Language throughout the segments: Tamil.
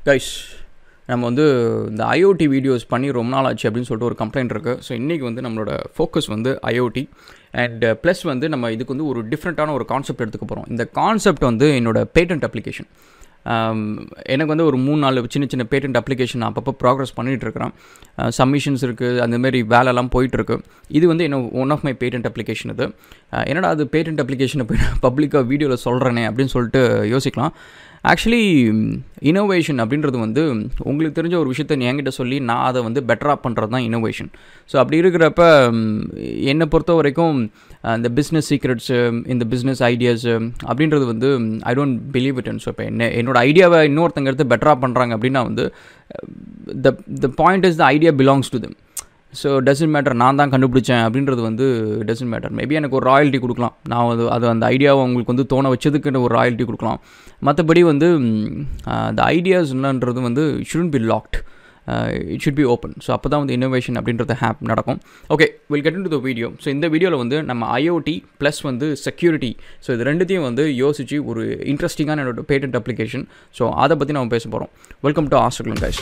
கைஸ் நம்ம வந்து இந்த ஐஓடி வீடியோஸ் பண்ணி ரொம்ப நாள் ஆச்சு அப்படின்னு சொல்லிட்டு ஒரு கம்ப்ளைண்ட் இருக்குது ஸோ இன்றைக்கி வந்து நம்மளோட ஃபோக்கஸ் வந்து ஐஓடி அண்ட் ப்ளஸ் வந்து நம்ம இதுக்கு வந்து ஒரு டிஃப்ரெண்ட்டான ஒரு கான்செப்ட் எடுத்துக்க போகிறோம் இந்த கான்செப்ட் வந்து என்னோட பேட்டன்ட் அப்ளிகேஷன் எனக்கு வந்து ஒரு மூணு நாலு சின்ன சின்ன பேட்டன்ட் அப்ளிகேஷன் அப்பப்போ ப்ராக்ரஸ் பண்ணிகிட்டு இருக்கிறேன் சப்மிஷன்ஸ் இருக்குது அந்தமாரி வேலைலாம் போயிட்டுருக்கு இது வந்து என்ன one of my patent application இது என்னடா அது பேட்டன்ட் அப்ளிகேஷனை போய் பப்ளிக்காக வீடியோவில் சொல்கிறேனே அப்படின்னு சொல்லிட்டு யோசிக்கலாம் ஆக்சுவலி இனோவேஷன் அப்படின்றது வந்து உங்களுக்கு தெரிஞ்ச ஒரு விஷயத்த என்கிட்ட சொல்லி நான் அதை வந்து பெட்டராக பண்ணுறது தான் இனோவேஷன் ஸோ அப்படி இருக்கிறப்ப என்னை பொறுத்த வரைக்கும் இந்த பிஸ்னஸ் சீக்ரெட்ஸு இந்த பிஸ்னஸ் ஐடியாஸு அப்படின்றது வந்து I don't believe it and so இப்போ என்ன என்னோட ஐடியாவை இன்னொருத்தங்க எடுத்து பெட்டராக பண்ணுறாங்க அப்படின்னா வந்து the the point is the idea belongs to them so doesn't matter நான் தான் கண்டுபிடிச்சேன் அப்படின்றது வந்து டசன்ட் மேட்டர் மேபி எனக்கு ஒரு ராயல்ட்டி கொடுக்கலாம் நான் அது அது அந்த ஐடியாவை உங்களுக்கு வந்து தோண வச்சதுக்குன்னு ஒரு ராயல்ட்டி கொடுக்கலாம் மற்றபடி வந்து அந்த ஐடியாஸ் என்னன்றது வந்து shouldn't be locked it should be open so அப்போ தான் வந்து இன்னோவேஷன் அப்படின்றது ஹேப் நடக்கும் okay will get into the video so இந்த வீடியோவில் வந்து நம்ம ஐஓடி ப்ளஸ் வந்து செக்யூரிட்டி ஸோ இது ரெண்டுத்தையும் வந்து யோசித்து ஒரு இன்ட்ரெஸ்டிங்கான என்னோட பேட்டன்ட் அப்ளிகேஷன் ஸோ அதை பற்றி நம்ம பேச போகிறோம் welcome to Australian guys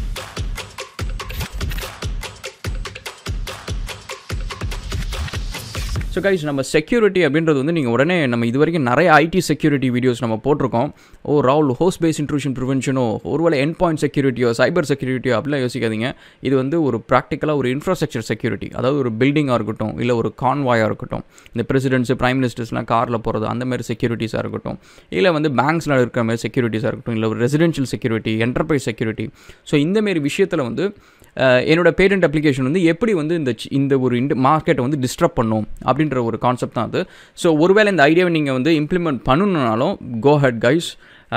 so guys நம்ம செக்யூரிட்டி அப்படின்றது வந்து நீங்கள் உடனே நம்ம இது வரைக்கும் நிறைய ஐடி செக்யூரிட்டி வீடியோஸ் நம்ம போட்டிருக்கோம் ஓ ராகுல் ஹோஸ்ட் பேஸ் இன்ட்ரூஷன் ப்ரிவென்ஷனோ ஒருவேளை என் பாயிண்ட் செக்யூரிட்டியோ சைபர் செக்யூரிட்டியோ அப்படிலாம் யோசிக்காதீங்க இது வந்து ஒரு ப்ராக்டிக்கலாக ஒரு இன்ஃப்ராஸ்ட்ரக்சர் செக்யூரிட்டி அதாவது ஒரு பில்டிங்காக இருக்கட்டும் இல்லை ஒரு கான்வாயாக இருக்கட்டும் இந்த பிரசிடென்ட்ஸ் பிரைம் மினிஸ்டர்ஸ்லாம் காரில் போகிறது அந்த மாதிரி செக்யூரிட்டிஸாக இருக்கட்டும் இல்லை வந்து பேங்க்ஸில் இருக்கிற மாதிரி செக்யூரிட்டிஸாக இருக்கட்டும் இல்லை ஒரு residential security enterprise security so இந்தமாரி விஷயத்தில் வந்து என்னோட பேட்டன்ட் அப்ளிகேஷன் வந்து எப்படி வந்து இந்த இந்த ஒரு இண்ட் மார்க்கெட்டை வந்து டிஸ்டர்ப் பண்ணும் அப்படின்ற ஒரு கான்செப்ட் தான் அது ஸோ ஒருவேளை இந்த ஐடியாவை நீங்கள் வந்து இம்ப்ளிமெண்ட் பண்ணணுன்னாலும் கோ ஹெட் கைஸ்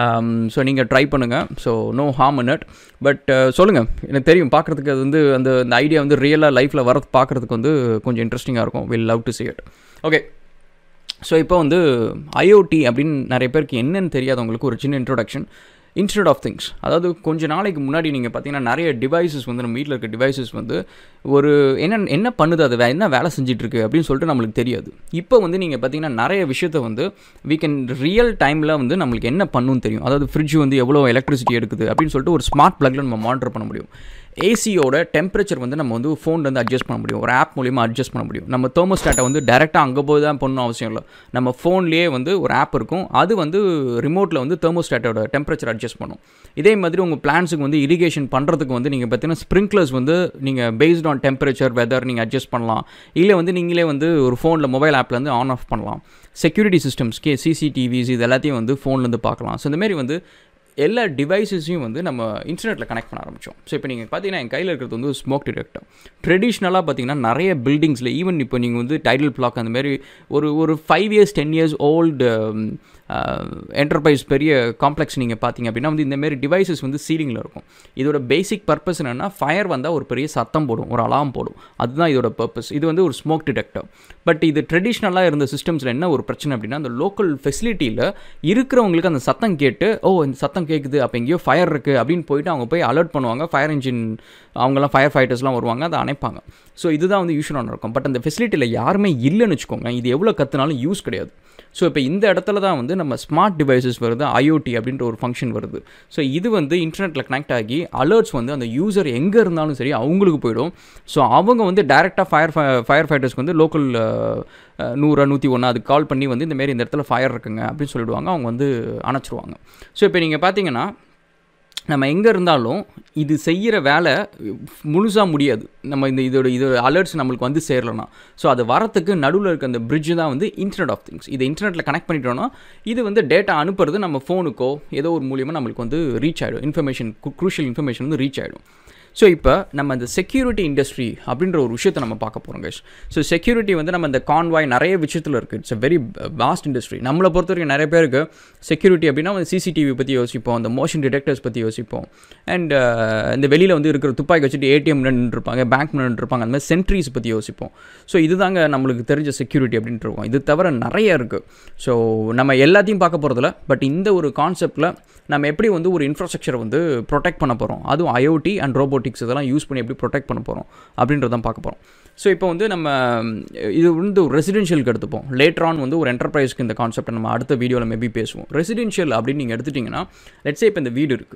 ஸோ நீங்கள் ட்ரை பண்ணுங்கள் so no harm in it but சொல்லுங்கள் எனக்கு தெரியும் பார்க்குறதுக்கு அது வந்து அந்த அந்த ஐடியா வந்து ரியலாக லைஃப்பில் வர பார்க்குறதுக்கு வந்து கொஞ்சம் இன்ட்ரெஸ்டிங்காக இருக்கும் will love to see it okay so இப்போ வந்து ஐஓடி அப்படின்னு நிறைய பேருக்கு என்னன்னு தெரியாதவங்களுக்கு ஒரு சின்ன இன்ட்ரொடக்ஷன் இன்ஸ்டெட் ஆஃப் திங்ஸ் அதாவது கொஞ்ச நாளைக்கு முன்னாடி நீங்கள் பார்த்தீங்கன்னா நிறைய டிவைசஸ் வந்து நம்ம வீட்டில் இருக்க டிவைசஸ் வந்து ஒரு என்ன என்ன பண்ணுது அது என்ன வேலை செஞ்சிட்ருக்கு அப்படின்னு சொல்லிட்டு நம்மளுக்கு தெரியாது இப்போ வந்து நீங்கள் பார்த்தீங்கன்னா நிறைய விஷயத்த வந்து வீ கேன் ரியல் டைமில் வந்து நம்மளுக்கு என்ன பண்ணுன்னு தெரியும் அதாவது ஃப்ரிட்ஜ் வந்து எவ்வளோ எலக்ட்ரிசிட்டி எடுக்குது அப்படின்னு சொல்லிட்டு ஒரு ஸ்மார்ட் ப்ளக்கில் நம்ம மானிட்டர் பண்ண முடியும் ஏசியோட டெம்பரேச்சர் வந்து நம்ம வந்து ஃபோன்லேருந்து அட்ஜஸ்ட் பண்ண முடியும் ஒரு ஆப் மூலியமாக அட்ஜஸ்ட் பண்ண முடியும் நம்ம தேர்மோஸ்டாட்டை வந்து டேரெக்டாக அங்கே போய் தான் பண்ணணும் அவசியம் இல்லை நம்ம ஃபோன்லேயே வந்து ஒரு ஆப் இருக்கும் அது வந்து ரிமோட்டில் வந்து தேர்மோஸ்டாட்டோட டெம்பரேச்சர் அட்ஜஸ்ட் பண்ணும் இதே மாதிரி உங்கள் பிளான்ஸுக்கு வந்து இரிகேஷன் பண்ணுறதுக்கு வந்து நீங்கள் பார்த்தீங்கன்னா ஸ்ப்ரிங்க்லர்ஸ் வந்து நீங்கள் பேஸ்ட் ஆன் டெம்பரேச்சர் வெதர் நீங்கள் அட்ஜஸ்ட் பண்ணலாம் இல்லை வந்து நீங்களே வந்து ஒரு ஃபோனில் மொபைல் ஆப்லேருந்து ஆன் ஆஃப் பண்ணலாம் செக்யூரிட்டி சிஸ்டம்ஸ் கே சிசிடிவிஸ் இது எல்லாத்தையும் வந்து ஃபோன்லேருந்து பார்க்கலாம் ஸோ இந்தமாரி வந்து எல்லா டிவைசஸையும் வந்து நம்ம இன்டர்நெட்டில் கனெக்ட் பண்ண ஆரம்பித்தோம் ஸோ இப்போ நீங்கள் பார்த்தீங்கன்னா என் கையில் இருக்கிறது வந்து ஸ்மோக் டிடெக்டர் ட்ரெடிஷ்னலாக பார்த்தீங்கன்னா நிறைய பில்டிங்ஸில் ஈவன் இப்போ நீங்கள் வந்து டைட்டில் பிளாக் அந்த மாதிரி ஒரு ஒரு five years ten years old enterprise பெரிய காம்ப்ளெக்ஸ் நீங்கள் பார்த்தீங்க அப்படின்னா வந்து இந்தமாரி டிவைசஸ் வந்து சீலிங்கில் இருக்கும் இதோட பேசிக் பர்பஸ் என்னென்னா ஃபயர் வந்தால் ஒரு பெரிய சத்தம் போடும் ஒரு அலாம் போடும் அதுதான் இதோட பர்பஸ் இது வந்து ஒரு ஸ்மோக் டிடெக்டர் பட் இது ட்ரெடிஷ்னலாக இருந்த சிஸ்டம்ஸில் என்ன ஒரு பிரச்சனை அப்படின்னா அந்த லோக்கல் ஃபெசிலிட்டியில் இருக்கிறவங்களுக்கு அந்த சத்தம் கேட்டு ஓ இந்த சத்தம் கேட்குது அப்போ எங்கேயோ ஃபயர் இருக்குது அப்படின்னு போயிட்டு அவங்க போய் அலர்ட் பண்ணுவாங்க ஃபயர் இன்ஜின் அவங்களாம் ஃபயர் ஃபைட்டர்ஸ்லாம் வருவாங்க அதை அணைப்பாங்க ஸோ இதுதான் வந்து யூஸ்வலாக இருக்கும் பட் அந்த ஃபெசிலிட்டியில் யாருமே இல்லைன்னு வச்சுக்கோங்க இது எவ்வளோ கற்றுனாலும் யூஸ் கிடையாது ஸோ இப்போ இந்த இடத்துல தான் வந்து நம்ம ஸ்மார்ட் டிவைசஸ் வருது ஐஓடி அப்படின்ற ஒரு ஃபங்க்ஷன் வருது ஸோ இது வந்து இன்டர்நெட்டில் கனெக்ட் ஆகி அலர்ட்ஸ் வந்து அந்த யூசர் எங்கே இருந்தாலும் சரி அவங்களுக்கு போயிடும் ஸோ அவங்க வந்து டேரெக்டாக ஃபயர் ஃபயர் ஃபைட்டர்ஸ்க்கு வந்து லோக்கல் நூறா நூற்றி ஒன்று அதுக்கு கால் பண்ணி வந்து இந்தமாரி இந்த இடத்துல ஃபயர் இருக்குங்க அப்படின்னு சொல்லிடுவாங்க அவங்க வந்து அணைச்சிருவாங்க ஸோ இப்போ நீங்கள் பார்த்தீங்கன்னா நம்ம எங்கே இருந்தாலும் இது செய்கிற வேலை முழுசாக முடியாது நம்ம இந்த இதோட இதோட அலர்ட்ஸ் நம்மளுக்கு வந்து சேரலனா ஸோ அது வரத்துக்கு நடுவில் இருக்க அந்த பிரிட்ஜ் தான் வந்து இன்டர்நெட் ஆஃப் திங்ஸ் இதை இன்டர்நெட்டில் கனெக்ட் பண்ணிட்டோன்னா இது வந்து டேட்டா அனுப்புறது நம்ம ஃபோனுக்கோ ஏதோ ஒரு மூலியமாக நம்மளுக்கு வந்து ரீச் ஆகிடும் இன்ஃபர்மேஷன் குரூஷியல் இன்ஃபர்மேஷன் வந்து ரீச் ஆகிடும் ஸோ இப்போ நம்ம இந்த செக்யூரிட்டி இண்டஸ்ட்ரி அப்படின்ற ஒரு விஷயத்தை நம்ம பார்க்க போகிறோம் கைஸ் ஸோ செக்யூரிட்டி வந்து நம்ம இந்த கான்வாய் நிறைய விஷயத்தில் இருக்குது it's a very vast industry நம்மளை பொறுத்த வரைக்கும் நிறைய பேருக்கு செக்யூரிட்டி அப்படின்னா வந்து சிசிடிவி பற்றி யோசிப்போம் அந்த மோஷன் டிடெக்டர்ஸ் பற்றி யோசிப்போம் அண்ட் இந்த வெளியில் வந்து இருக்கிற துப்பாக்கி வச்சுட்டு ஏடிஎம் இருப்பாங்க பேங்க் இருப்பாங்க அந்த மாதிரி சென்ட்ரிஸ் பற்றி யோசிப்போம் ஸோ இதுதாங்க நம்மளுக்கு தெரிஞ்ச செக்யூரிட்டி அப்படின்ட்டு இருக்கோம் இது தவிர நிறைய இருக்குது ஸோ நம்ம எல்லாத்தையும் பார்க்க போகிறதில்ல பட் இந்த ஒரு கான்செப்டில் நம்ம எப்படி வந்து ஒரு இன்ஃப்ராஸ்ட்ரக்சரை வந்து ப்ரொடெக்ட் பண்ண போகிறோம் அதுவும் ஐஓடி அண்ட் ரோபோட்டிக்ஸ் இதெல்லாம் யூஸ் பண்ணி எப்படி ப்ரொடெக்ட் பண்ண போகிறோம் அப்படின்றதான் பார்க்க போகிறோம் ஸோ இப்போ வந்து நம்ம இது வந்து ஒரு ரெசிடென்ஷியலுக்கு எடுத்துப்போம் லேட்டர் ஆன் வந்து ஒரு என்டர்பிரைஸ்க்கு இந்த கான்செப்ட் நம்ம அடுத்த வீடியோவில் மேபி பேசுவோம் ரெசிடென்ஷியல் அப்படின்னு நீங்கள் எடுத்துட்டிங்கன்னா லெட்ஸே இப்போ இந்த வீடு இருக்குது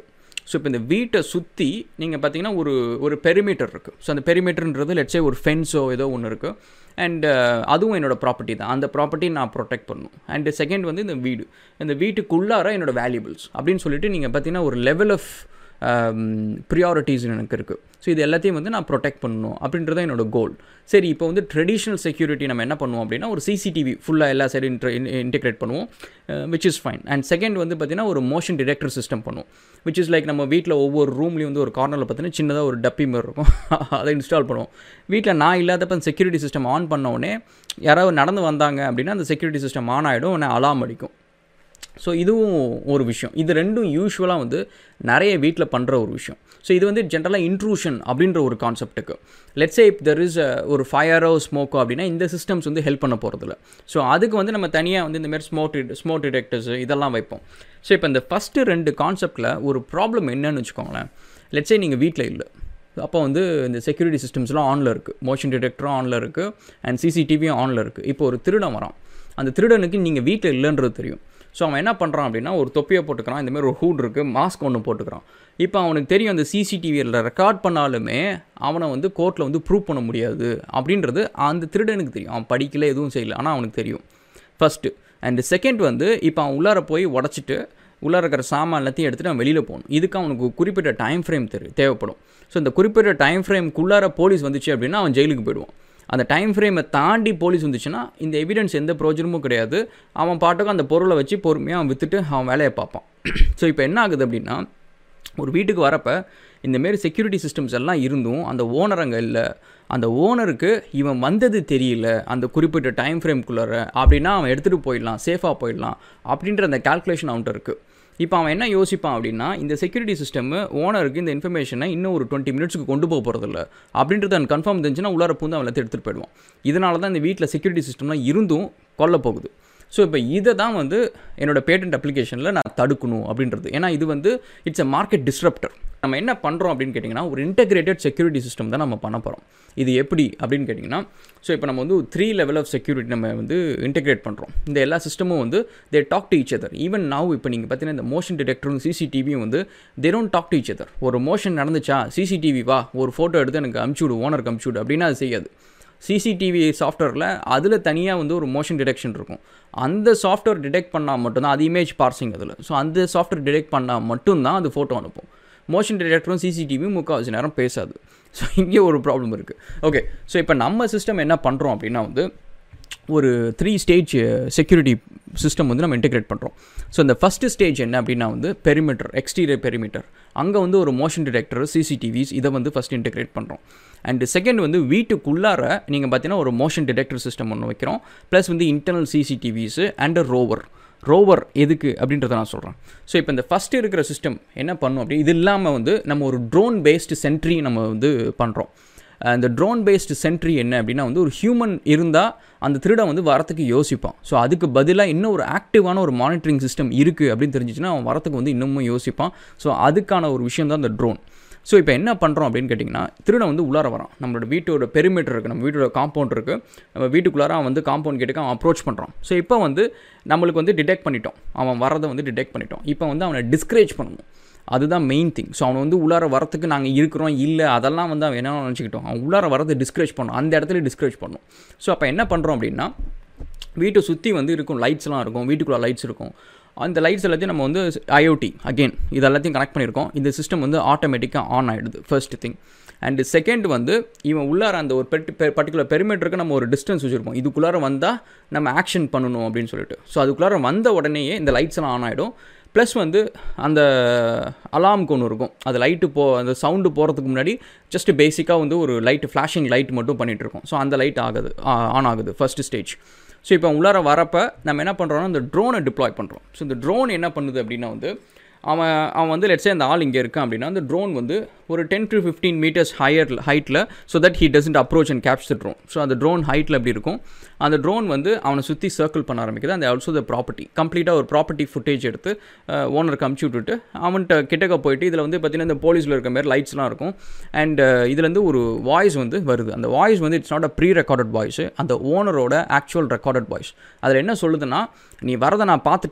ஸோ இப்போ இந்த வீட்டை சுற்றி நீங்கள் பார்த்தீங்கன்னா ஒரு ஒரு பெரிமீட்டர் இருக்குது ஸோ அந்த பெரிமீட்டர்ன்றது லெட்ஸே ஒரு ஃபென்ஸோ ஏதோ ஒன்று இருக்குது அண்ட் அதுவும் என்னோடய ப்ராப்பர்ட்டி தான் அந்த ப்ராப்பர்ட்டி நான் ப்ரொடெக்ட் பண்ணணும் அண்ட் செகண்ட் வந்து இந்த வீடு இந்த வீட்டுக்குள்ளார என்னோடய வேல்யூபிள்ஸ் அப்படின்னு சொல்லிட்டு நீங்கள் பார்த்தீங்கன்னா ஒரு லெவல் ஆஃப் ப்ரியாரிட்டிஸ் எனக்கு இருக்குது ஸோ இது எல்லாத்தையும் வந்து நான் ப்ரொடெக்ட் பண்ணணும் அப்படின்றத என்னோட கோல் சரி இப்போ வந்து ட்ரெடிஷ்னல் செக்யூரிட்டி நம்ம என்ன பண்ணுவோம் அப்படின்னா ஒரு சிசிடிவி ஃபுல்லாக எல்லா சைடும் இன்ட்ர இன்டிகிரேட் பண்ணுவோம் which is fine and second வந்து பார்த்திங்கன்னா ஒரு மோஷன் டிடெக்டர் சிஸ்டம் பண்ணுவோம் விச் இஸ் லைக் நம்ம வீட்டில் ஒவ்வொரு ரூம்லேயும் வந்து ஒரு கார்னரில் பார்த்தீங்கன்னா சின்னதாக ஒரு டப்பி மாதிரி இருக்கும் அதை இன்ஸ்டால் பண்ணுவோம் வீட்டில் நான் இல்லாதப்ப அந்த செக்யூரிட்டி சிஸ்டம் ஆன் பண்ண உடனே யாராவது நடந்து வந்தாங்க அப்படின்னா அந்த செக்யூரிட்டி சிஸ்டம் ஆன் ஆகிடும் உடனே அலாம் அடிக்கும் ஸோ இதுவும் ஒரு விஷயம் இது ரெண்டும் யூஸ்வலாக வந்து நிறைய வீட்டில் பண்ணுற ஒரு விஷயம் ஸோ இது வந்து ஜென்ரலாக இன்ட்ரூஷன் அப்படின்ற ஒரு கான்செப்ட்டுக்கு லெட்ஸே இப் தெர் இஸ் ஒரு ஃபயரோ ஸ்மோக்கோ அப்படின்னா இந்த சிஸ்டம்ஸ் வந்து ஹெல்ப் பண்ண போகிறதில்ல ஸோ அதுக்கு வந்து நம்ம தனியாக வந்து இந்தமாரி ஸ்மோக் ஸ்மோக் டிடெக்டர்ஸ் இதெல்லாம் வைப்போம் ஸோ இப்போ இந்த ஃபஸ்ட்டு ரெண்டு கான்செப்டில் ஒரு ப்ராப்ளம் என்னன்னு வச்சுக்கோங்களேன் லெட்ஸே நீங்கள் வீட்டில் இல்லை அப்போ வந்து இந்த செக்யூரிட்டி சிஸ்டம்ஸ்லாம் ஆனில் இருக்குது மோஷன் டிடெக்டரும் ஆனில் இருக்குது அண்ட் சிசிடிவியும் ஆனில் இருக்குது இப்போ ஒரு திருடன் வரான் அந்த திருடனுக்கு நீங்கள் வீட்டில் இல்லைன்றது தெரியும் ஸோ அவன் என்ன பண்ணுறான் அப்படின்னா ஒரு தொப்பியை போட்டுக்கிறான் இந்தமாதிரி ஒரு ஹூட் இருக்குது மாஸ்க் ஒன்று போட்டுக்கிறான் இப்போ அவனுக்கு தெரியும் அந்த சிசிடிவியில் ரெக்கார்ட் பண்ணாலுமே அவனை வந்து கோர்ட்டில் வந்து ப்ரூவ் பண்ண முடியாது அப்படின்றது அந்த திருடனுக்கு தெரியும் அவன் படிக்கல எதுவும் செய்யல ஆனால் அவனுக்கு தெரியும் ஃபஸ்ட்டு அண்டு செகண்ட் வந்து இப்போ அவன் உள்ளார போய் உடச்சிட்டு உள்ளார இருக்கிற சாமான் எல்லாத்தையும் எடுத்துகிட்டு அவன் வெளியில் போகணும் இதுக்கு அவனுக்கு குறிப்பிட்ட டைம் ஃப்ரேம் தெரி தேவைப்படும் ஸோ இந்த குறிப்பிட்ட டைம் ஃப்ரேம்குள்ளார போலீஸ் வந்துச்சு அப்படின்னா அவன் ஜெயிலுக்கு போயிடுவான் அந்த டைம் ஃப்ரேமை தாண்டி போலீஸ் வந்துச்சுன்னா இந்த எவிடன்ஸ் எந்த ப்ரோஜனமும் கிடையாது அவன் பாட்டுக்கும் அந்த பொருளை வச்சு பொறுமையாக அவன் விற்றுட்டு அவன் வேலையை பார்ப்பான் ஸோ இப்போ என்ன ஆகுது அப்படின்னா ஒரு வீட்டுக்கு வரப்போ இந்தமாரி செக்யூரிட்டி சிஸ்டம்ஸ் எல்லாம் இருந்தும் அந்த ஓனர் அங்கே இல்லை அந்த ஓனருக்கு இவன் வந்தது தெரியல அந்த குறிப்பிட்ட டைம் ஃப்ரேம்குள்ளார அப்படின்னா அவன் எடுத்துகிட்டு போயிடலாம் சேஃபாக போயிடலாம் அப்படின்ற அந்த கால்குலேஷன் அவன்கிட்ட இருக்குது இப்போ அவன் என்ன யோசிப்பான் அப்படின்னா இந்த செக்யூரிட்டி சிஸ்டம் ஓனருக்கு இந்த இன்ஃபர்மேஷனை இன்னும் ஒரு டுவெண்ட்டி மினிட்ஸ்க்கு கொண்டு போக போகிறதில்ல அப்படின்றது அவன் கன்ஃபார்ம் இருந்துச்சுன்னா உள்ளார பூந்து அவன் எடுத்துகிட்டு போயிடுவான் இதனால தான் இந்த வீட்டில் செக்யூரிட்டி சிஸ்டம்லாம் இருந்தும் கொல்ல போகுது ஸோ இப்போ இதை தான் வந்து என்னோடய பேட்டன்ட் அப்ளிகேஷனில் நான் தடுக்கணும் அப்படின்றது ஏன்னா இது வந்து இட்ஸ் அ மார்க்கெட் டிஸ்ரப்டர் நம்ம என்ன பண்ணுறோம் அப்படின்னு கேட்டிங்கன்னா ஒரு இன்டெகிரேட்டட் செக்யூரிட்டி சிஸ்டம் தான் நம்ம பண்ண போகிறோம் இது எப்படி அப்படின்னு கேட்டிங்கன்னா ஸோ இப்போ நம்ம வந்து த்ரீ லெவல் ஆஃப் செக்யூரிட்டி நம்ம வந்து இன்டெகிரேட் பண்ணுறோம் இந்த எல்லா சிஸ்டமும் வந்து they talk to each other even now இப்போ நீங்கள் பார்த்தீங்கன்னா இந்த மோஷன் டிடெக்டரும் சிசிடிவியும் வந்து they don't talk to each other ஒரு மோஷன் நடந்துச்சா சிசிடிவி வா ஒரு ஃபோட்டோ எடுத்து எனக்கு அமுச்சுடு ஓனருக்கு அமுச்சுடு அப்படின்னா அது செய்யாது சிசிடிவி சாஃப்ட்வேரில் அதில் தனியாக வந்து ஒரு மோஷன் டிடெக்ஷன் இருக்கும் அந்த சாஃப்ட்வேர் டிடெக்ட் பண்ணால் மட்டும்தான் அது இமேஜ் பார்சிங் அதில் ஸோ அந்த சாஃப்ட்வேர் டிடெக்ட் பண்ணால் மட்டும்தான் அது ஃபோட்டோ அனுப்பும் மோஷன் டிடெக்டரும் சிசிடிவியும் முக்கால்வாசி நேரம் பேசாது ஸோ இங்கே ஒரு ப்ராப்ளம் இருக்குது ஓகே ஸோ இப்போ நம்ம சிஸ்டம் என்ன பண்ணுறோம் அப்படின்னா வந்து ஒரு த்ரீ ஸ்டேஜ் செக்யூரிட்டி சிஸ்டம் வந்து நம்ம இன்டெகிரேட் பண்ணுறோம் ஸோ இந்த ஃபஸ்ட்டு ஸ்டேஜ் என்ன அப்படின்னா வந்து பெரிமீட்டர் எக்ஸ்டீரியர் பெரிமீட்டர் அங்கே வந்து ஒரு மோஷன் டிடெக்டர் சிசிடிவிஸ் இதை வந்து ஃபஸ்ட் இன்டெகிரேட் பண்ணுறோம் அண்டு செகண்ட் வந்து வீட்டுக்குள்ளார நீங்கள் பார்த்தீங்கன்னா ஒரு மோஷன் டிடெக்டர் சிஸ்டம் ஒன்று வைக்கிறோம் ப்ளஸ் வந்து internal CCTVs and rover rover எதுக்கு அப்படின்றத நான் சொல்கிறேன் ஸோ இப்போ இந்த ஃபஸ்ட்டு இருக்கிற சிஸ்டம் என்ன பண்ணும் அப்படி இது இல்லாமல் வந்து நம்ம ஒரு ட்ரோன் பேஸ்டு சென்ட்ரி நம்ம வந்து பண்ணுறோம் இந்த ட்ரோன் பேஸ்டு சென்ட்ரி என்ன அப்படின்னா வந்து ஒரு ஹியூமன் இருந்தால் அந்த திருடன் வந்து வரத்துக்கு யோசிப்பான் ஸோ அதுக்கு பதிலாக இன்னும் ஒரு ஆக்டிவான ஒரு மானிட்டரிங் சிஸ்டம் இருக்குது அப்படின்னு தெரிஞ்சிச்சுன்னா அவன் வரத்துக்கு வந்து இன்னமும் யோசிப்பான் ஸோ அதுக்கான ஒரு விஷயம் தான் இந்த ட்ரோன் ஸோ இப்போ என்ன பண்ணுறோம் அப்படின்னு கேட்டிங்கன்னா திருடன் வந்து உள்ளார வரான் நம்மளோட வீட்டோட பெருமீட்டர் இருக்குது நம்ம வீட்டோட காம்பவுண்ட் இருக்குது நம்ம வீட்டுக்குள்ளார அவன் வந்து காம்பவுண்ட் கேட்டுக்கு அவன் அப்ரோச் பண்ணுறான் ஸோ இப்போ வந்து நம்மளுக்கு வந்து டிடெக்ட் பண்ணிட்டோம் அவன் வரதை வந்து டிடெக்ட் பண்ணிட்டோம் இப்போ வந்து அவனை டிஸ்கரேஜ் பண்ணணும் அதுதான் மெயின் திங் ஸோ அவனை வந்து உள்ளார வரத்துக்கு நாங்கள் இருக்கிறோம் இல்லை அதெல்லாம் வந்து அவன் என்ன நினச்சிக்கிட்டோம் அவன் உள்ளார வரதை டிஸ்கரேஜ் பண்ணணும் அந்த இடத்துல டிஸ்கரேஜ் பண்ணணும் ஸோ அப்போ என்ன பண்ணுறோம் அப்படின்னா வீட்டை சுற்றி வந்து இருக்கும் லைட்ஸ்லாம் இருக்கும் வீட்டுக்குள்ளே லைட்ஸ் இருக்கும் அந்த லைட்ஸ் எல்லாத்தையும் நம்ம வந்து ஐஓடி அகெயின் இது எல்லாத்தையும் கனெக்ட் பண்ணியிருக்கோம் இந்த சிஸ்டம் வந்து ஆட்டோமேட்டிக்காக ஆன் ஆகிடுது ஃபர்ஸ்ட் திங் அண்டு செகண்ட் வந்து இவன் உள்ளார அந்த ஒரு பெட் பர்டிகுலர் பெரிமீட்டருக்கு நம்ம ஒரு டிஸ்டன்ஸ் வச்சுருப்போம் இதுக்குள்ளார வந்தால் நம்ம ஆக்ஷன் பண்ணணும் அப்படின்னு சொல்லிட்டு ஸோ அதுக்குள்ளார வந்த உடனேயே இந்த லைட்ஸ் எல்லாம் ஆன் ஆகிடும் ப்ளஸ் வந்து அந்த அலார்முக்கு ஒன்று இருக்கும் அது லைட்டு போ அந்த சவுண்டு போகிறதுக்கு முன்னாடி ஜஸ்ட் பேசிக்காக வந்து ஒரு லைட் ஃப்ளாஷிங் லைட் மட்டும் பண்ணிகிட்டு இருக்கோம் ஸோ அந்த லைட் ஆகுது ஆன் ஆகுது ஃபஸ்ட்டு ஸ்டேஜ் ஸோ இப்போ உள்ளார வரப்போ நம்ம என்ன பண்ணுறோம்னா இந்த ட்ரோனை டிப்ளாய் பண்ணுறோம் ஸோ இந்த ட்ரோன் என்ன பண்ணுது அப்படின்னா வந்து அவன் அவன் வந்து லெட்ஸே அந்த ஆள் இங்கே இருக்கான் அப்படின்னா அந்த ட்ரோன் வந்து ஒரு ten to fifteen metres higher ஹைட்டில் so that he doesn't approach and caps drone so அந்த ட்ரோன் ஹைட்டில் எப்படி இருக்கும் அந்த ட்ரோன் வந்து அவனை சுற்றி சர்க்கிள் பண்ண ஆரம்பிக்குது அந்த ஆல்சோ த ப்ராப்பர்ட்டி கம்ப்ளீட்டாக ஒரு ப்ராப்பர்ட்டி ஃபுட்டேஜ் எடுத்து ஓனருக்கு அமுச்சு விட்டுட்டு அவன்கிட்ட கிட்டக்க போயிட்டு இதில் வந்து பார்த்திங்கன்னா இந்த போலீஸில் இருக்க மாதிரி லைட்ஸ்லாம் இருக்கும் அண்ட் இதுலேருந்து ஒரு வாய்ஸ் வந்து வருது அந்த வாய்ஸ் வந்து it's not a prerecorded voice அந்த ஓனரோட ஆக்சுவல் ரெக்கார்டட் வாய்ஸ் அதில் என்ன சொல்லுதுன்னா நீ வரதை நான் பார்த்துட்டேன்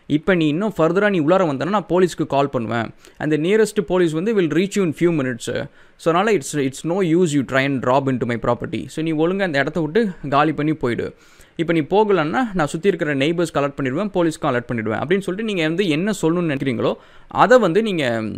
இப்போ நீ இன்னும் ஃபர்தராக நீ உள்ளார வந்தனா நான் போலீஸ்க்கு கால் பண்ணுவேன் அந்த நியரஸ்ட் போலீஸ் வந்து will reach you in few minutes so அதனால் it's it's no use you try and drop into my property so நீ ஒழுங்காக அந்த இடத்த விட்டு காலி பண்ணி போயிடு இப்போ நீ போகலன்னா நான் சுற்றி இருக்கிற நெய்பர்ஸ் அலர்ட் பண்ணிடுவேன் போலீஸ்க்கும் அலர்ட் பண்ணிடுவேன் அப்படின்னு சொல்லிட்டு நீங்கள் வந்து என்ன சொல்லணும்னு நினைக்கிறீங்களோ அதை வந்து நீங்கள்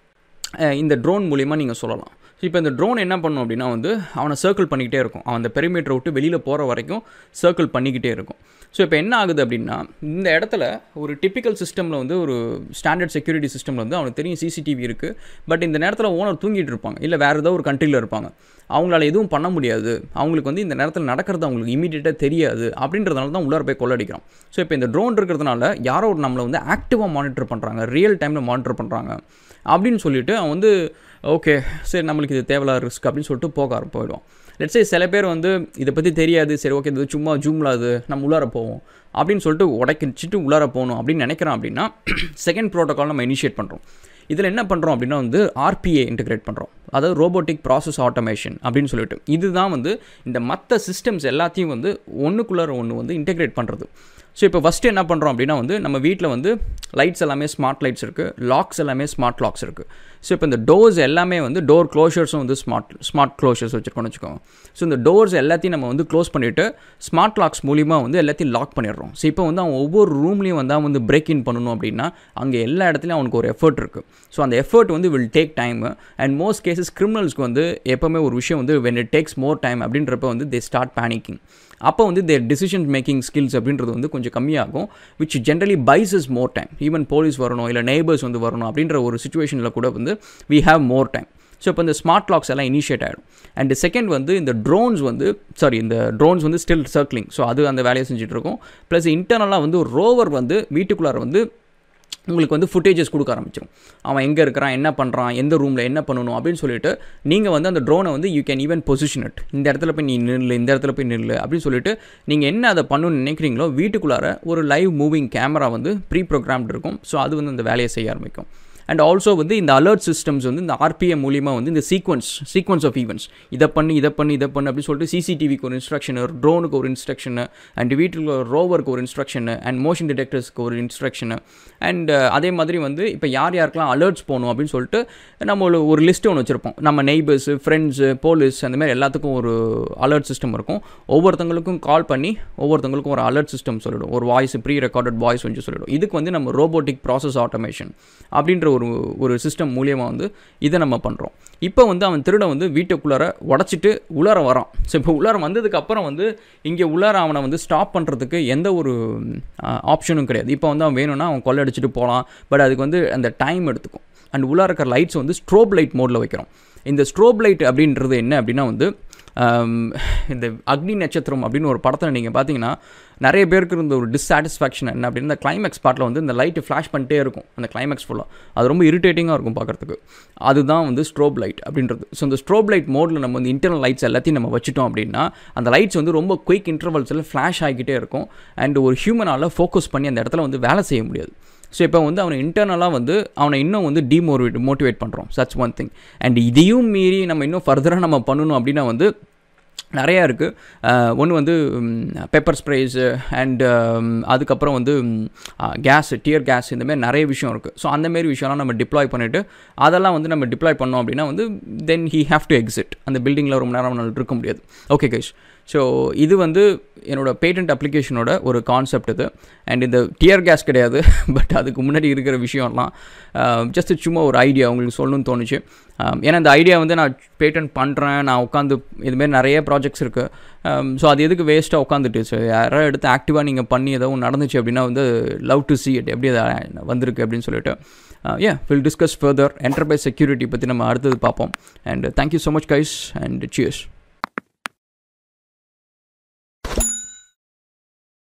இந்த ட்ரோன் மூலிமா நீங்கள் சொல்லலாம் ஸோ இப்போ இந்த ட்ரோன் என்ன பண்ணும் அப்படின்னா வந்து அவனை சர்க்கிள் பண்ணிக்கிட்டே இருக்கும் அவன் அந்த பெரிமீட்டரை விட்டு வெளியில் போகிற வரைக்கும் சர்க்கிள் பண்ணிக்கிட்டே இருக்கும் ஸோ இப்போ என்ன ஆகுது அப்படின்னா இந்த இடத்துல ஒரு டிப்பிக்கல் சிஸ்டமில் வந்து ஒரு ஸ்டாண்டர்ட் செக்யூரிட்டி சிஸ்டமில் வந்து அவனுக்கு தெரியும் சிசிடிவி இருக்குது பட் இந்த நேரத்தில் ஓனர் தூங்கிட்டு இருப்பாங்க இல்லை வேறு ஏதோ ஒரு கண்ட்ரியில் இருப்பாங்க அவங்களால எதுவும் பண்ண முடியாது அவங்களுக்கு வந்து இந்த நேரத்தில் நடக்கிறது அவங்களுக்கு இமீடியட்டாக தெரியாது அப்படின்றதுனால தான் உள்ளார போய் கொள்ளடிக்கிறோம் ஸோ இப்போ இந்த ட்ரோன் இருக்கிறதுனால யாரோ ஒரு நம்மளை வந்து ஆக்டிவாக மானிட்டர் பண்ணுறாங்க ரியல் டைமில் மானிட்டர் பண்ணுறாங்க அப்படின்னு சொல்லிட்டு அவன் வந்து ஓகே சரி நம்மளுக்கு இது தேவையில்லாத ரிஸ்க் அப்படின்னு சொல்லிட்டு போக போயிடுவோம் லெட்ஸே சில பேர் வந்து இதை பற்றி தெரியாது சரி ஓகே இது சும்மா ஜூம்லாது நம்ம உள்ளார போவோம் அப்படின்னு சொல்லிட்டு உடைக்கிச்சிட்டு உள்ளார போகணும் அப்படின்னு நினைக்கிறோம் அப்படின்னா செகண்ட் ப்ரோட்டோக்கால் நம்ம இனிஷியேட் பண்ணுறோம் இதில் என்ன பண்ணுறோம் அப்படின்னா வந்து ஆர்பிஏ இன்டகிரேட் பண்ணுறோம் அதாவது ரோபோட்டிக் ப்ராசஸ் ஆட்டோமேஷன் அப்படின்னு சொல்லிட்டு இதுதான் வந்து இந்த மற்ற சிஸ்டம்ஸ் எல்லாத்தையும் வந்து ஒன்றுக்குள்ளார ஒன்று வந்து இன்டெகிரேட் பண்ணுறது ஸோ இப்போ ஃபஸ்ட்டு என்ன பண்ணுறோம் அப்படின்னா வந்து நம்ம வீட்டில் வந்து லைட்ஸ் எல்லாமே ஸ்மார்ட் லைட்ஸ் இருக்குது லாக்ஸ் எல்லாமே ஸ்மார்ட் லாக்ஸ் இருக்குது ஸோ இப்போ இந்த டோர்ஸ் எல்லாமே வந்து டோர் க்ளோஷர்ஸும் வந்து ஸ்மார்ட் ஸ்மார்ட் க்ளோஷர்ஸ் வச்சுருக்கோம்னு வச்சுக்கோங்க ஸோ இந்த டோர்ஸ் எல்லாத்தையும் நம்ம வந்து க்ளோஸ் பண்ணிவிட்டு ஸ்மார்ட் லாக்ஸ் மூலிமா வந்து எல்லாத்தையும் லாக் பண்ணிடுறோம் ஸோ இப்போ வந்து அவன் ஒவ்வொரு ரூம்லேயும் வந்து அவன் வந்து பிரேக் இன் பண்ணணும் அப்படின்னா அங்கே எல்லா இடத்துலையும் அவனுக்கு ஒரு எஃபர்ட் இருக்குது ஸோ அந்த எஃபர்ட் வந்து will take time and most cases கிரிமினல்ஸ்க்கு வந்து எப்போவுமே ஒரு விஷயம் வந்து when it takes more time அப்படின்றப்ப வந்து தே ஸ்டார்ட் பேனிக்கிங் அப்போ வந்து தேர் டிசிஷன் மேக்கிங் ஸ்கில்ஸ் அப்படின்றது வந்து கொஞ்சம் கம்மியாகும் which generally buys is more time even police வரணும் இல்லை நெய்பர்ஸ் வந்து வரணும் அப்படின்ற ஒரு சுச்சுவேஷனில் கூட வந்து we have more time so இப்போ இந்த ஸ்மார்ட் லாக்ஸ் எல்லாம் இனிஷியேட் ஆகிடும் அண்ட் செகண்ட் வந்து இந்த ட்ரோன்ஸ் வந்து சாரி இந்த ட்ரோன்ஸ் வந்து ஸ்டில் சர்க்கிளிங் ஸோ அது அந்த வேலையை செஞ்சுட்டு இருக்கும் ப்ளஸ் இன்டர்னலாக வந்து ஒரு ரோவர் வந்து வீட்டுக்குள்ளார வந்து உங்களுக்கு வந்து ஃபுட்டேஜஸ் கொடுக்க ஆரம்பிச்சிடும் அவன் எங்கே இருக்கிறான் என்ன பண்ணுறான் எந்த ரூமில் என்ன பண்ணணும் அப்படின்னு சொல்லிட்டு நீங்கள் வந்து அந்த ட்ரோனை வந்து you can even position it இந்த இடத்துல போய் நீ நில்லு இந்த இடத்துல போய் நில்லு அப்படின்னு சொல்லிட்டு நீங்கள் என்ன அதை பண்ணணும்னு நினைக்கிறீங்களோ வீட்டுக்குள்ளார ஒரு லைவ் மூவிங் கேமரா வந்து ப்ரீ ப்ரோக்ராம்டு இருக்கும் ஸோ அது வந்து அந்த வேலையை செய்ய ஆரம்பிக்கும் அண்ட் ஆல்சோ வந்து இந்த அலர்ட் சிஸ்டம்ஸ் வந்து இந்த ஆர்பிஎம் மூலியமாக வந்து இந்த சீக்வன்ஸ் சீக்வன்ஸ் ஆஃப் ஈவெண்ட்ஸ் இதை பண்ணி இதை பண்ணி இதை பண்ணு அப்படின்னு சொல்லிட்டு சிசிடிவிக்கு ஒரு இன்ஸ்ட்ரக்ஷன் ட்ரோனுக்கு ஒரு இன்ஸ்ட்ரக்ஷன் அண்ட் வீட்டில் ஒரு ரோவருக்கு ஒரு இன்ஸ்ட்ரக்ஷன் அண்ட் மோஷன் டிடெக்டர்ஸ்க்கு ஒரு இன்ஸ்ட்ரக்ஷன் அண்ட் அதே மாதிரி வந்து இப்போ யார் யாருக்கெல்லாம் அலர்ட்ஸ் போகணும் அப்படின்னு சொல்லிட்டு நம்ம ஒரு ஒரு லிஸ்ட்டு ஒன்று வச்சுருப்போம் நம்ம நெய்பர்ஸு ஃப்ரெண்ட்ஸு போலீஸ் அந்த மாதிரி எல்லாத்துக்கும் ஒரு அலர்ட் சிஸ்டம் இருக்கும் ஒவ்வொருத்தங்களுக்கும் கால் பண்ணி ஒவ்வொருத்தங்களுக்கும் ஒரு அலர்ட் சிஸ்டம் சொல்லிடும் ஒரு வாய்ஸ் ப்ரீ ரெக்கார்டட் வாய்ஸ் வந்து சொல்லிடும் இதுக்கு வந்து நம்ம ரோபோட்டிக் ப்ராசஸ் ஆட்டோமேஷன் அப்படின்ற ஒரு ஒரு சிஸ்டம் மூலியமாக வந்து இதை நம்ம பண்ணுறோம் இப்போ வந்து அவன் திருட வந்து வீட்டுக்குள்ளார உடச்சிட்டு உள்ளார வரான் ஸோ இப்போ உள்ளார வந்ததுக்கு அப்புறம் வந்து இங்கே உள்ளார அவனை வந்து ஸ்டாப் பண்ணுறதுக்கு எந்த ஒரு ஆப்ஷனும் கிடையாது இப்போ வந்து அவன் வேணும்னா அவன் கொள்ளடிச்சிட்டு போகலாம் பட் அதுக்கு வந்து அந்த டைம் எடுத்துக்கும் அண்ட் உள்ளார இருக்கிற லைட்ஸ் வந்து ஸ்ட்ரோப் லைட் மோடில் வைக்கிறோம் இந்த ஸ்ட்ரோப் லைட் அப்படின்றது என்ன அப்படின்னா வந்து இந்த அக்னி நட்சத்திரம் அப்படின்னு ஒரு படத்தில் நீங்கள் பார்த்தீங்கன்னா நிறைய பேருக்கு இருந்த ஒரு டிஸ்சாட்டிஸ்ஃபேக்ஷன் என்ன அப்படின்னா இந்த கிளைமேக்ஸ் பார்ட்டில் வந்து இந்த லைட்டு ஃப்ளாஷ் பண்ணிட்டே இருக்கும் அந்த கிளைமேக்ஸ் ஃபுல்லாக அது ரொம்ப இரிட்டேட்டிங்காக இருக்கும் பார்க்குறதுக்கு அதுதான் வந்து ஸ்ட்ரோப் லைட் அப்படின்றது ஸோ இந்த ஸ்ட்ரோப் லைட் மோடில் நம்ம வந்து இன்டர்னல் லைட்ஸ் எல்லாத்தையும் நம்ம வச்சுட்டோம் அப்படின்னா அந்த லைட்ஸ் வந்து ரொம்ப குயிக் இன்டர்வல்ஸில் ஃப்ளாஷ் ஆகிக்கிட்டே இருக்கும் அண்ட் ஒரு ஹியூமனால் ஃபோக்கஸ் பண்ணி அந்த இடத்துல வந்து வேலை செய்ய முடியாது ஸோ இப்போ வந்து அவனை இன்டர்னலாக வந்து அவனை இன்னும் வந்து டிமோட்டிவேட் மோட்டிவேட் பண்ணுறோம் சச் ஒன் திங் அண்ட் இதையும் மீறி நம்ம இன்னும் ஃபர்தராக நம்ம பண்ணணும் அப்படின்னா வந்து நிறையா இருக்குது ஒன்று வந்து பெப்பர் ஸ்ப்ரேஸு அண்ட் அதுக்கப்புறம் வந்து கேஸ் டியர் கேஸ் இந்தமாரி நிறைய விஷயம் இருக்குது ஸோ அந்தமாரி விஷயம்லாம் நம்ம டிப்ளாய் பண்ணிவிட்டு அதெல்லாம் வந்து நம்ம டிப்ளாய் பண்ணோம் அப்படின்னா வந்து then he have to exit அந்த பில்டிங்கில் ரொம்ப நேரம் இருக்க முடியாது ஓகே கைஷ் ஸோ இது வந்து என்னோட பேட்டன்ட் அப்ளிகேஷனோட ஒரு கான்செப்ட் இது அண்ட் இந்த டியர் கேஸ் கிடையாது பட் அதுக்கு முன்னாடி இருக்கிற விஷயம்லாம் ஜஸ்ட் சும்மா ஒரு ஐடியா உங்களுக்கு சொல்லணும்னு தோணுச்சு ஏன்னா இந்த ஐடியா வந்து நான் பேட்டன்ட் பண்ணுறேன் நான் உட்காந்து இதுமாரி நிறைய ப்ராஜெக்ட்ஸ் இருக்குது ஸோ அது எதுக்கு வேஸ்ட்டாக உட்காந்துட்டு ஸோ யாராவது எடுத்து ஆக்டிவாக நீங்கள் பண்ணி ஏதோ ஒன்று நடந்துச்சு அப்படின்னா வந்து லவ் டு சி இட் எப்படி அது வந்திருக்கு அப்படின்னு சொல்லிட்டு ஏ will discuss further enterprise security பற்றி நம்ம அடுத்தது பார்ப்போம் and thank you so much guys and cheers